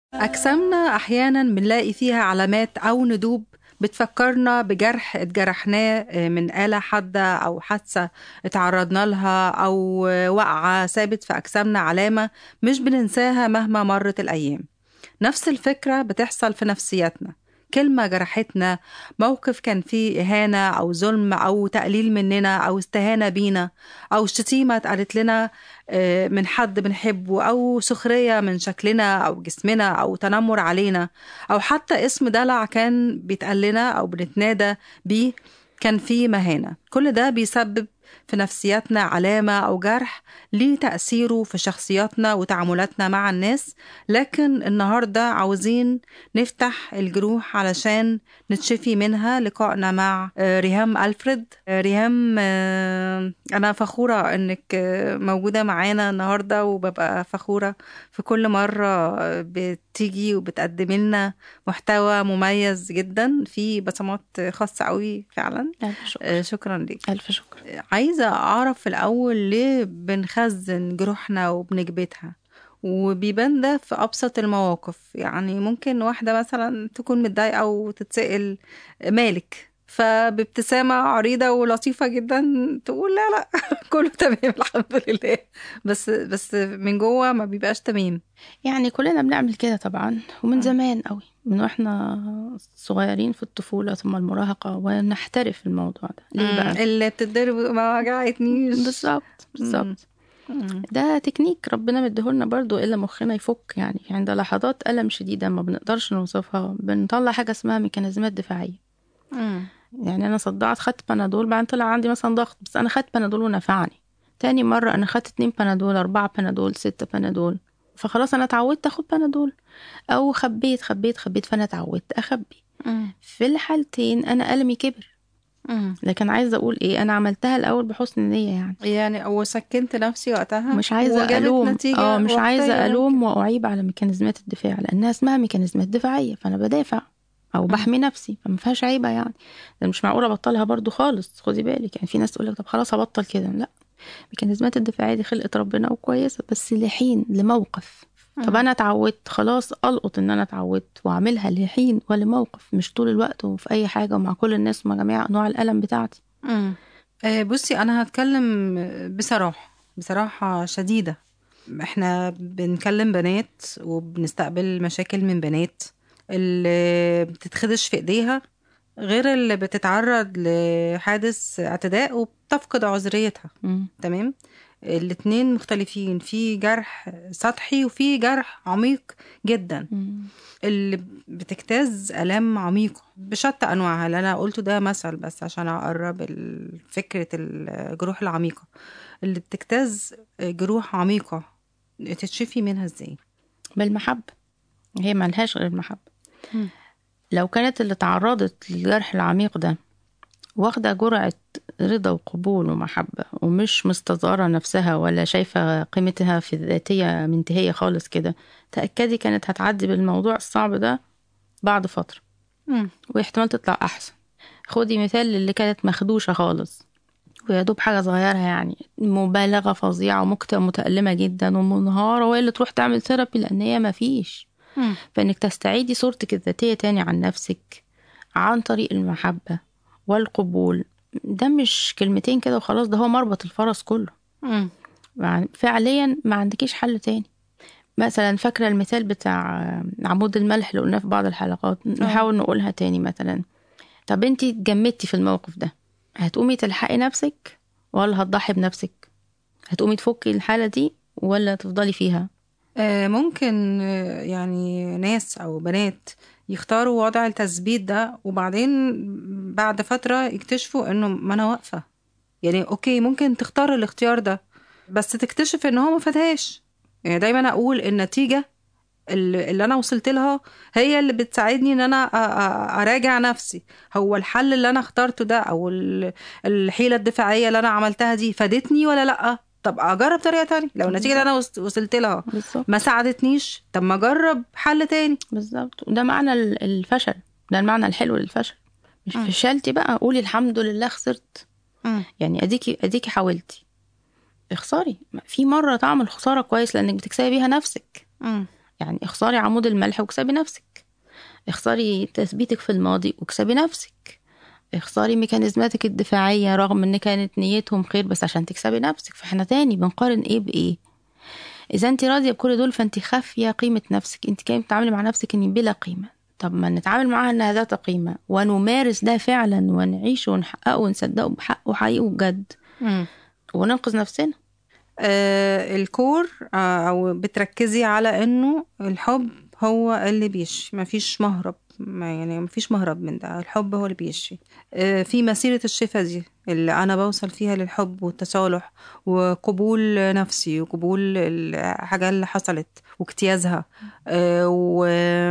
أجسامنا أحيانا بنلاقي فيها علامات أو ندوب بتفكرنا بجرح اتجرحناه من آلة حادة أو حادثة اتعرضنا لها أو وقعة سابت في أجسامنا علامة مش بننساها مهما مرت الأيام نفس الفكرة بتحصل في نفسياتنا كلمة جرحتنا موقف كان فيه إهانة أو ظلم أو تقليل مننا أو استهانة بينا أو شتيمة اتقالت لنا آه، من حد بنحبه أو سخرية من شكلنا أو جسمنا أو تنمر علينا أو حتى اسم دلع كان بيتقال لنا أو بنتنادى بيه كان فيه مهانة كل ده بيسبب في نفسياتنا علامة أو جرح ليه تأثيره في شخصياتنا وتعاملاتنا مع الناس لكن النهاردة عاوزين نفتح الجروح علشان نتشفي منها لقائنا مع آه، ريهام ألفريد آه، ريهام آه، أنا فخورة إنك آه، موجودة معانا النهاردة وببقى فخورة في كل مرة بتيجي وبتقدمي لنا محتوى مميز جدا في بصمات خاصة قوي فعلا ألف شكر آه، شكرا ليك ألف شكر عايزة أعرف في الأول ليه بنخزن جروحنا وبنكبتها وبيبان ده في أبسط المواقف يعني ممكن واحدة مثلا تكون متضايقة وتتسأل مالك فبابتسامة عريضة ولطيفة جدا تقول لا لا كله تمام الحمد لله بس بس من جوه ما بيبقاش تمام يعني كلنا بنعمل كده طبعا ومن آه. زمان قوي من واحنا صغيرين في الطفولة ثم المراهقة ونحترف الموضوع ده ليه بقى؟ اللي بتتضرب ما وجعتنيش بالظبط بالظبط مم. ده تكنيك ربنا مديهولنا برضو إلا مخنا يفك يعني عند لحظات ألم شديدة ما بنقدرش نوصفها بنطلع حاجة اسمها ميكانيزمات دفاعية مم. يعني أنا صدعت خدت بنادول بعدين طلع عندي مثلا ضغط بس أنا خدت بنادول ونفعني تاني مرة أنا خدت اتنين بنادول أربعة بنادول ستة بنادول فخلاص أنا اتعودت أخد بنادول أو خبيت خبيت خبيت فأنا اتعودت أخبي مم. في الحالتين أنا ألمي كبر مم. لكن عايزة أقول إيه أنا عملتها الأول بحسن نية يعني يعني وسكنت نفسي وقتها مش عايزة وجابت ألوم نتيجة اه مش وقتية عايزة ألوم ممكن. وأعيب على ميكانيزمات الدفاع لأنها اسمها ميكانيزمات دفاعية فأنا بدافع أو بحمي نفسي فما فيهاش عيبة يعني ده مش معقول أبطلها برضو خالص خدي بالك يعني في ناس تقول لك طب خلاص هبطل كده لا ميكانيزمات الدفاعية دي خلقت ربنا وكويسة بس لحين لموقف طب انا اتعودت خلاص القط ان انا اتعودت واعملها لحين ولموقف مش طول الوقت وفي اي حاجه ومع كل الناس ومع جميع انواع الالم بتاعتي مم. آه، بصي انا هتكلم بصراحه بصراحه شديده احنا بنكلم بنات وبنستقبل مشاكل من بنات اللي بتتخدش في ايديها غير اللي بتتعرض لحادث اعتداء وبتفقد عذريتها مم. تمام الاتنين مختلفين في جرح سطحي وفي جرح عميق جدا مم. اللي بتجتاز آلام عميقة بشتى أنواعها اللي أنا قلته ده مثل بس عشان أقرب ال- فكرة الجروح العميقة اللي بتجتاز جروح عميقة تتشفي منها ازاي بالمحبه هي ملهاش غير المحبه مم. لو كانت اللي تعرضت للجرح العميق ده واخدة جرعة رضا وقبول ومحبة ومش مستصغرة نفسها ولا شايفة قيمتها في الذاتية منتهية خالص كده تأكدي كانت هتعدي بالموضوع الصعب ده بعد فترة مم. واحتمال تطلع أحسن خدي مثال اللي كانت مخدوشة خالص ويا دوب حاجة صغيرة يعني مبالغة فظيعة ومكتئة متألمة جدا ومنهارة وهي اللي تروح تعمل ثيرابي لأن هي مفيش مم. فإنك تستعيدي صورتك الذاتية تاني عن نفسك عن طريق المحبة والقبول ده مش كلمتين كده وخلاص ده هو مربط الفرس كله مم. يعني فعليا ما عندكيش حل تاني مثلا فاكرة المثال بتاع عمود الملح اللي قلناه في بعض الحلقات نحاول نقولها تاني مثلا طب انتي اتجمدتي في الموقف ده هتقومي تلحقي نفسك ولا هتضحي بنفسك هتقومي تفكي الحالة دي ولا تفضلي فيها آه، ممكن آه، يعني ناس أو بنات يختاروا وضع التثبيت ده وبعدين بعد فترة يكتشفوا إنه ما أنا واقفة يعني أوكي ممكن تختار الاختيار ده بس تكتشف إن هو ما فاتهاش يعني دايما أقول النتيجة اللي اللي أنا وصلت لها هي اللي بتساعدني إن أنا أ- أ- أراجع نفسي هو الحل اللي أنا اخترته ده أو ال- الحيلة الدفاعية اللي أنا عملتها دي فادتني ولا لأ طب أجرب طريقة تانية لو النتيجة اللي أنا وص- وصلت لها بالظبط ما ساعدتنيش طب ما اجرب حل تاني بالظبط وده معنى ال- الفشل ده المعنى الحلو للفشل مش مم. فشلتي بقى قولي الحمد لله خسرت يعني اديكي اديكي حاولتي اخسري في مره طعم الخساره كويس لانك بتكسبي بيها نفسك مم. يعني اخسري عمود الملح واكسبي نفسك اخسري تثبيتك في الماضي واكسبي نفسك اخسري ميكانيزماتك الدفاعية رغم ان كانت نيتهم خير بس عشان تكسبي نفسك فاحنا تاني بنقارن ايه بايه اذا انت راضية بكل دول فانت خافية قيمة نفسك انت كده بتتعاملي مع نفسك ان بلا قيمة طب ما نتعامل معاها انها ذات قيمة ونمارس ده فعلا ونعيشه ونحققه ونصدقه بحقه حقيقي وبجد وننقذ نفسنا آه الكور آه او بتركزي على انه الحب هو اللي بيشفي مفيش مهرب ما يعني مفيش مهرب من ده الحب هو اللي بيشفي آه في مسيرة الشفا دي اللي أنا بوصل فيها للحب والتصالح وقبول نفسي وقبول الحاجة اللي حصلت واجتيازها آه و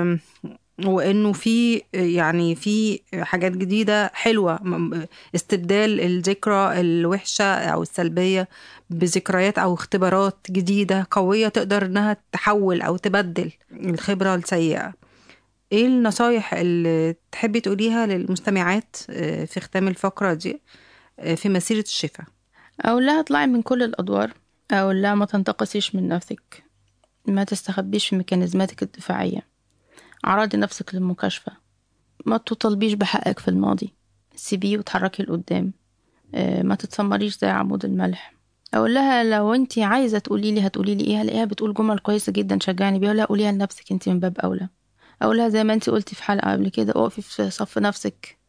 وانه في يعني في حاجات جديده حلوه استبدال الذكرى الوحشه او السلبيه بذكريات او اختبارات جديده قويه تقدر انها تحول او تبدل الخبره السيئه ايه النصايح اللي تحبي تقوليها للمستمعات في ختام الفقره دي في مسيره الشفاء اقول لها اطلعي من كل الادوار اقول لها ما تنتقصيش من نفسك ما تستخبيش في ميكانيزماتك الدفاعيه عرضي نفسك للمكاشفة ما تطالبيش بحقك في الماضي سيبيه وتحركي لقدام ما تتسمريش زي عمود الملح اقول لها لو انت عايزه تقولي لي هتقولي لي ايه هلاقيها بتقول جمل كويسه جدا شجعني بيها لا قوليها لنفسك انت من باب اولى اقول لها زي ما انت قلتي في حلقه قبل كده اقفي في صف نفسك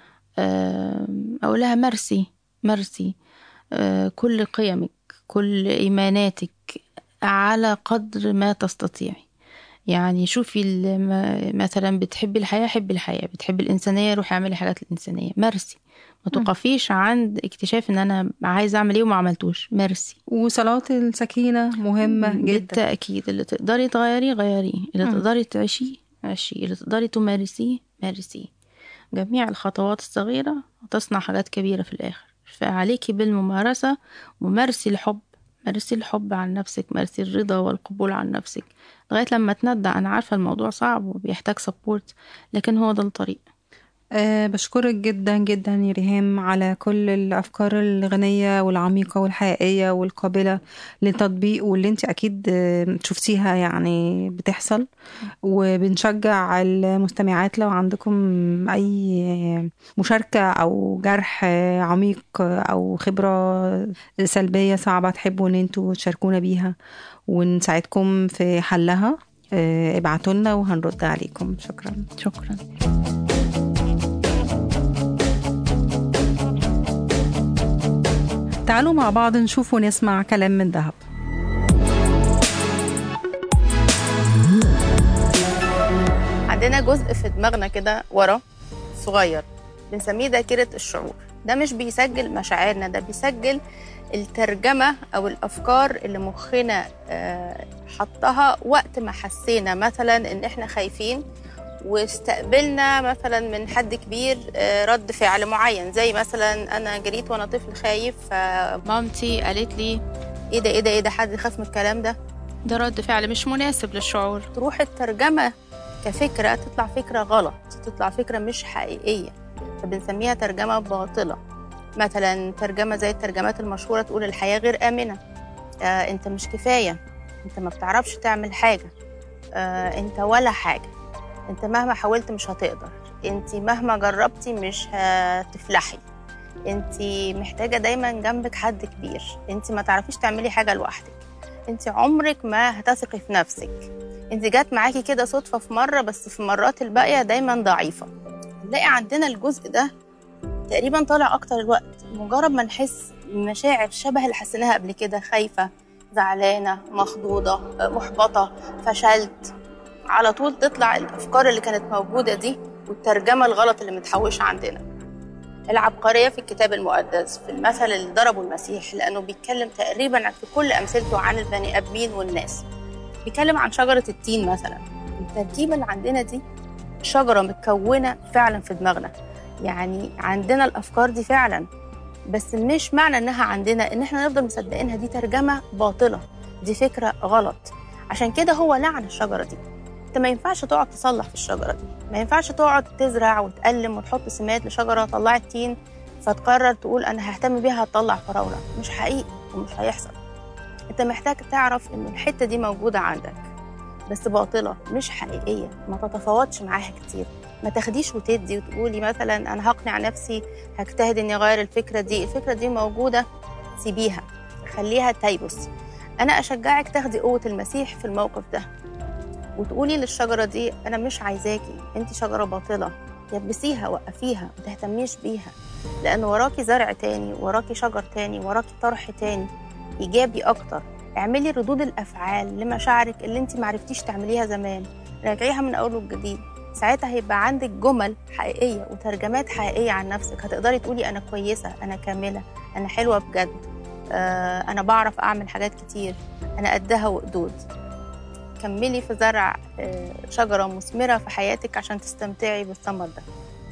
اقول لها مرسي مرسي كل قيمك كل ايماناتك على قدر ما تستطيعي يعني شوفي مثلا بتحبي الحياة حبي الحياة بتحبي الإنسانية روحي اعملي حاجات الإنسانية مرسي ما تقفيش عند اكتشاف ان انا عايزه اعمل ايه وما عملتوش ميرسي وصلاه السكينه مهمه جدا بالتاكيد اللي تقدري تغيريه غيريه اللي م. تقدري تعيشيه عيشيه اللي تقدري تمارسيه مارسيه جميع الخطوات الصغيره تصنع حاجات كبيره في الاخر فعليكي بالممارسه ومارسي الحب مارسي الحب عن نفسك مارسي الرضا والقبول عن نفسك لغاية لما تندع أنا عارفة الموضوع صعب وبيحتاج سبورت لكن هو ده الطريق أه بشكرك جدا جدا يا ريهام على كل الأفكار الغنية والعميقة والحقيقية والقابلة للتطبيق واللي انت أكيد شفتيها يعني بتحصل وبنشجع المستمعات لو عندكم أي مشاركة أو جرح عميق أو خبرة سلبية صعبة تحبوا ان انتوا تشاركونا بيها ونساعدكم في حلها ابعتوا لنا وهنرد عليكم شكرا شكرا تعالوا مع بعض نشوف ونسمع كلام من ذهب عندنا جزء في دماغنا كده ورا صغير بنسميه ذاكرة الشعور ده مش بيسجل مشاعرنا ده بيسجل الترجمة أو الأفكار اللي مخنا حطها وقت ما حسينا مثلا إن إحنا خايفين واستقبلنا مثلا من حد كبير رد فعل معين زي مثلا أنا جريت وأنا طفل خايف فمامتي قالت لي إيه ده إيه ده إيه ده حد يخاف من الكلام ده ده رد فعل مش مناسب للشعور تروح الترجمة كفكرة تطلع فكرة غلط تطلع فكرة مش حقيقية فبنسميها ترجمة باطلة مثلا ترجمة زي الترجمات المشهورة تقول الحياة غير آمنة آه أنت مش كفاية أنت ما بتعرفش تعمل حاجة آه أنت ولا حاجة أنت مهما حاولت مش هتقدر أنت مهما جربتي مش هتفلحي أنت محتاجة دايما جنبك حد كبير أنت ما تعرفيش تعملي حاجة لوحدك أنت عمرك ما هتثقي في نفسك أنت جات معاكي كده صدفة في مرة بس في المرات الباقية دايما ضعيفة نلاقي عندنا الجزء ده تقريبا طالع اكتر الوقت مجرد ما نحس مشاعر شبه اللي حسيناها قبل كده خايفه زعلانه مخضوضه محبطه فشلت على طول تطلع الافكار اللي كانت موجوده دي والترجمه الغلط اللي متحوشه عندنا العبقريه في الكتاب المقدس في المثل اللي ضربه المسيح لانه بيتكلم تقريبا في كل امثلته عن البني ادمين والناس بيتكلم عن شجره التين مثلا التركيبه اللي عندنا دي شجره متكونه فعلا في دماغنا يعني عندنا الافكار دي فعلا بس مش معنى انها عندنا ان احنا نفضل مصدقينها دي ترجمه باطله دي فكره غلط عشان كده هو لعن الشجره دي انت ما ينفعش تقعد تصلح في الشجره دي ما ينفعش تقعد تزرع وتقلم وتحط سمات لشجره طلعت تين فتقرر تقول انا ههتم بيها هتطلع فراوله مش حقيقي ومش هيحصل انت محتاج تعرف ان الحته دي موجوده عندك بس باطله مش حقيقيه ما تتفاوضش معاها كتير ما تاخديش وتدي وتقولي مثلا انا هقنع نفسي هجتهد اني اغير الفكره دي الفكره دي موجوده سيبيها خليها تيبس انا اشجعك تاخدي قوه المسيح في الموقف ده وتقولي للشجره دي انا مش عايزاكي انت شجره باطله يبسيها وقفيها ما تهتميش بيها لان وراكي زرع تاني وراكي شجر تاني وراكي طرح تاني ايجابي اكتر اعملي ردود الافعال لمشاعرك اللي انت معرفتيش تعمليها زمان راجعيها من اول وجديد ساعتها هيبقى عندك جمل حقيقيه وترجمات حقيقيه عن نفسك هتقدري تقولي انا كويسه انا كامله انا حلوه بجد آه انا بعرف اعمل حاجات كتير انا قدها وقدود كملي في زرع آه شجره مثمره في حياتك عشان تستمتعي بالثمر ده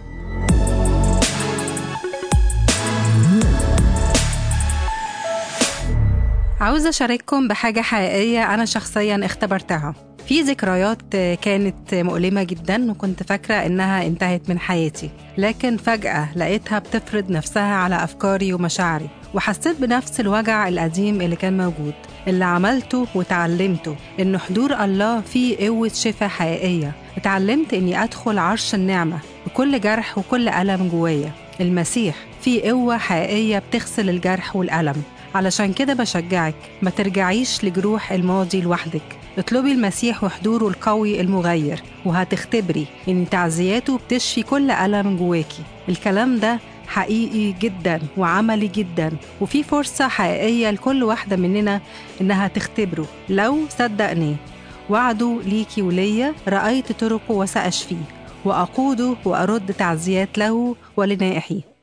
عاوزة أشارككم بحاجة حقيقية أنا شخصيا اختبرتها في ذكريات كانت مؤلمة جدا وكنت فاكرة إنها انتهت من حياتي لكن فجأة لقيتها بتفرض نفسها على أفكاري ومشاعري وحسيت بنفس الوجع القديم اللي كان موجود اللي عملته وتعلمته إن حضور الله فيه قوة شفاء حقيقية اتعلمت إني أدخل عرش النعمة بكل جرح وكل ألم جوايا المسيح فيه قوة حقيقية بتغسل الجرح والألم علشان كده بشجعك ما ترجعيش لجروح الماضي لوحدك اطلبي المسيح وحضوره القوي المغير وهتختبري ان تعزياته بتشفي كل ألم جواكي الكلام ده حقيقي جدا وعملي جدا وفي فرصة حقيقية لكل واحدة مننا إنها تختبره لو صدقني وعده ليكي وليا رأيت طرقه وسأشفيه وأقوده وأرد تعزيات له ولنائحيه